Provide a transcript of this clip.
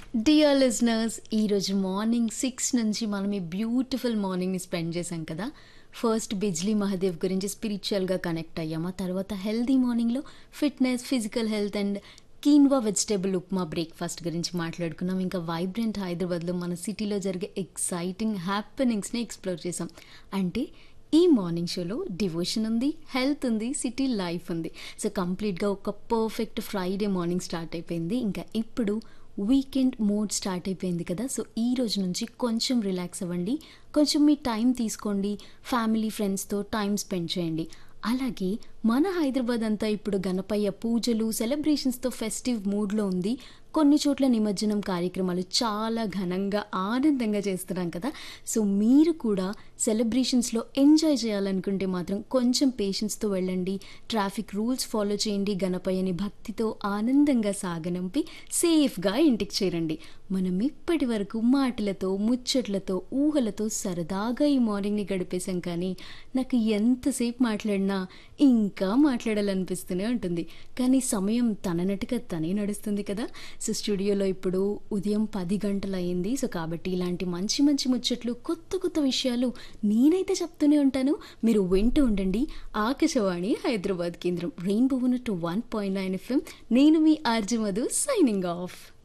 dear listeners ఈరోజు morning six నుంచి మనం ఈ బ్యూటిఫుల్ మార్నింగ్ని స్పెండ్ చేసాం కదా ఫస్ట్ బిజ్లీ మహాదేవ్ గురించి స్పిరిచువల్గా కనెక్ట్ అయ్యాం ఆ తర్వాత హెల్దీ మార్నింగ్లో fitness physical health and quinoa vegetable upma breakfast గురించి మాట్లాడుకున్నాం ఇంకా వైబ్రెంట్ హైదరాబాద్లో మన సిటీలో జరిగే ఎక్సైటింగ్ హ్యాపెనింగ్స్ని ఎక్స్ప్లోర్ చేసాం అంటే ఈ మార్నింగ్ షోలో డివోషన్ ఉంది హెల్త్ ఉంది సిటీ లైఫ్ ఉంది సో కంప్లీట్గా ఒక పర్ఫెక్ట్ ఫ్రైడే మార్నింగ్ స్టార్ట్ అయిపోయింది ఇంకా ఇప్పుడు వీకెండ్ మోడ్ స్టార్ట్ అయిపోయింది కదా సో ఈ రోజు నుంచి కొంచెం రిలాక్స్ అవ్వండి కొంచెం మీ టైం తీసుకోండి ఫ్యామిలీ ఫ్రెండ్స్తో టైం స్పెండ్ చేయండి అలాగే మన హైదరాబాద్ అంతా ఇప్పుడు గణపయ్య పూజలు సెలబ్రేషన్స్తో ఫెస్టివ్ మూడ్లో ఉంది కొన్ని చోట్ల నిమజ్జనం కార్యక్రమాలు చాలా ఘనంగా ఆనందంగా చేస్తున్నాం కదా సో మీరు కూడా సెలబ్రేషన్స్లో ఎంజాయ్ చేయాలనుకుంటే మాత్రం కొంచెం పేషెన్స్తో వెళ్ళండి ట్రాఫిక్ రూల్స్ ఫాలో చేయండి గణపయ్యని భక్తితో ఆనందంగా సాగనంపి సేఫ్గా ఇంటికి చేరండి మనం ఇప్పటి వరకు మాటలతో ముచ్చట్లతో ఊహలతో సరదాగా ఈ మార్నింగ్ని గడిపేశాం కానీ నాకు ఎంతసేపు మాట్లాడినా ఇంకా మాట్లాడాలనిపిస్తూనే ఉంటుంది కానీ సమయం తననట్టుగా తనే నడుస్తుంది కదా సో స్టూడియోలో ఇప్పుడు ఉదయం పది గంటలు అయింది సో కాబట్టి ఇలాంటి మంచి మంచి ముచ్చట్లు కొత్త కొత్త విషయాలు నేనైతే చెప్తూనే ఉంటాను మీరు వింటూ ఉండండి ఆకాశవాణి హైదరాబాద్ కేంద్రం rainbow two one point nine FM నేను మీ ఆర్జి మధు సైనింగ్ ఆఫ్